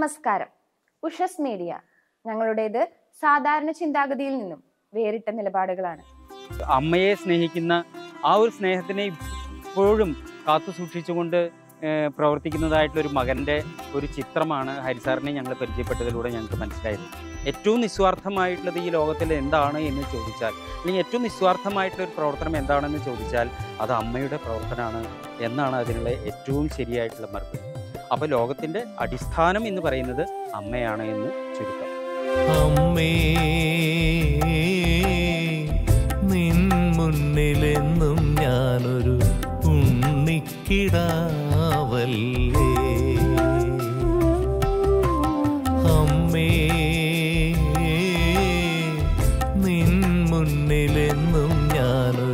നമസ്കാരം ഉഷസ് മീഡിയ ഞങ്ങളുടേത് സാധാരണ ചിന്താഗതിയിൽ നിന്നും വേറിട്ട നിലപാടുകളാണ് അമ്മയെ സ്നേഹിക്കുന്ന ആ ഒരു സ്നേഹത്തിനെ ഇപ്പോഴും കാത്തു സൂക്ഷിച്ചുകൊണ്ട് ഏഹ്, പ്രവർത്തിക്കുന്നതായിട്ടുള്ള ഒരു മകൻ്റെ ഒരു ചിത്രമാണ് ഹരിസാറിനെ ഞങ്ങൾ പരിചയപ്പെട്ടതിലൂടെ ഞങ്ങൾക്ക് മനസ്സിലായത് ഏറ്റവും നിസ്വാർത്ഥമായിട്ടുള്ളത് ഈ ലോകത്തിൽ എന്താണ് എന്ന് ചോദിച്ചാൽ അല്ലെങ്കിൽ ഏറ്റവും നിസ്വാർത്ഥമായിട്ടുള്ള ഒരു പ്രവർത്തനം എന്താണെന്ന് ചോദിച്ചാൽ അത് അമ്മയുടെ പ്രവർത്തനമാണ് എന്നാണ് അതിനുള്ള ഏറ്റവും ശരിയായിട്ടുള്ള മറുപടി അപ്പോൾ ലോകത്തിൻ്റെ അടിസ്ഥാനം എന്ന് പറയുന്നത് അമ്മയാണ് എന്ന് ചുരുക്കം അമ്മേ നിൻ മുന്നിലെന്നും ഞാനൊരു ഉണ്ണിക്കിടാവല്ലേ അമ്മേ നിൻ മുന്നിലെന്നും ഞാനൊരു